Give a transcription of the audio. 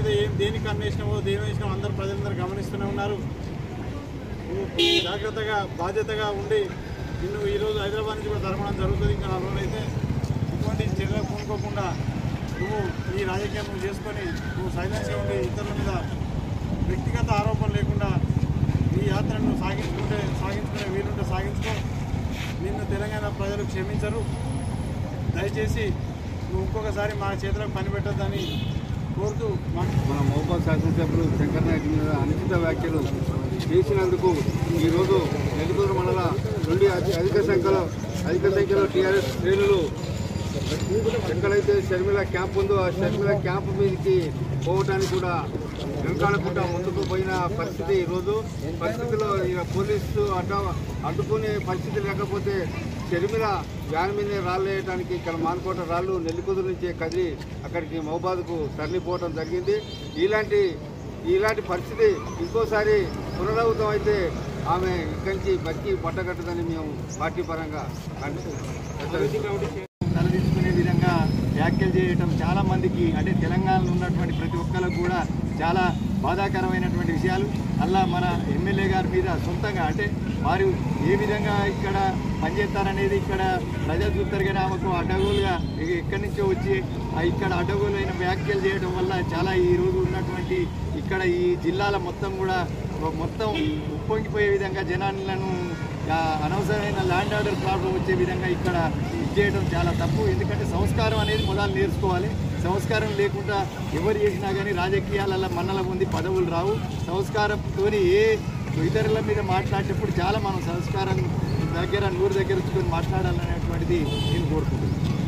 మీద ఏం దేనికి అన్వేషణమో దేని వేసినామో అందరూ ప్రజలందరూ గమనిస్తూనే ఉన్నారు నువ్వు జాగ్రత్తగా బాధ్యతగా ఉండి నిన్ను ఈరోజు హైదరాబాద్ నుంచి కూడా తరమడం జరుగుతుంది ఇంకా నాలుగు రోజులు అయితే ఇటువంటి చర్యలు పూనుకోకుండా నువ్వు నీ రాజకీయం నువ్వు చేసుకొని నువ్వు సైలెన్స్గా ఉండి ఇతరుల మీద వ్యక్తిగత ఆరోపణ లేకుండా నీ యాత్రను నువ్వు సాగించుకుంటే సాగించుకునే వీలుంటే సాగించుకో నిన్ను తెలంగాణ ప్రజలు క్షమించరు దయచేసి నువ్వు ఇంకొకసారి మా చేతులకు పని పెట్టొద్దని కోరుతూ మాకు మన మహబూబాద్ శాసనసభ్యులు శంకర్ నాయక్ మీద అనుచిత వ్యాఖ్యలు చేసినందుకు ఈరోజు నెల్లూరు మండల నుండి అతి- అధిక సంఖ్యలో అధిక సంఖ్యలో టీఆర్ఎస్ శ్రేణులు ఎక్కడైతే షర్మిల క్యాంప్ ఉందో ఆ షర్మిల క్యాంప్ మీదకి పోవటానికి కూడా వెనకాడకుండా ముందుకు పోయిన పరిస్థితి ఈరోజు పరిస్థితిలో ఇక పోలీసు అడ్డ అడ్డుకునే పరిస్థితి లేకపోతే షర్మిల వ్యాన్ మీదే రాళ్ళు వేయడానికి ఇక్కడ మానుకోట రాళ్ళు నెల్లికుదురు నుంచి కదిలి అక్కడికి మహబాద్కు తరలిపోవడం జరిగింది ఇలాంటి ఇలాంటి పరిస్థితి ఇంకోసారి పునరావృతం అయితే ఆమె ఇక్కడి నుంచి బతికి పట్టగట్టదని మేము పార్టీ పరంగా ఖండిస్తున్నాం. తలదించుకునే విధంగా వ్యాఖ్యలు చేయటం చాలా మందికి అంటే తెలంగాణలో ఉన్నటువంటి ప్రతి ఒక్కరికి కూడా చాలా బాధాకరమైనటువంటి విషయాలు అలా మన ఎమ్మెల్యే గారి మీద సొంతంగా అంటే వారు ఏ విధంగా ఇక్కడ పనిచేస్తారనేది ఇక్కడ ప్రజలు చూస్తారు కానీ ఆమెకు అడ్డగోలుగా ఇక ఎక్కడి నుంచో వచ్చి ఆ ఇక్కడ అడ్డగోలు అయిన వ్యాఖ్యలు చేయడం వల్ల చాలా ఈ రోజు ఉన్నటువంటి ఇక్కడ ఈ జిల్లాల మొత్తం కూడా మొత్తం ఉప్పొంగిపోయే విధంగా జనాలను ఆ, అనవసరమైన ల్యాండ్ ఆర్డర్ ప్రాబ్లం వచ్చే విధంగా ఇక్కడ ఇది చేయడం చాలా తప్పు ఎందుకంటే సంస్కారం అనేది మొదలు నేర్చుకోవాలి సంస్కారం లేకుండా ఎవరు చేసినా కానీ రాజకీయాలలో మన్నల ఉంది పదవులు రావు సంస్కారంతో ఏ ఇతరుల మీద మాట్లాడేటప్పుడు చాలా మనం సంస్కారం దగ్గర నూరు దగ్గర ఉంచుకొని మాట్లాడాలనేటువంటిది నేను కోరుకుంటున్నాను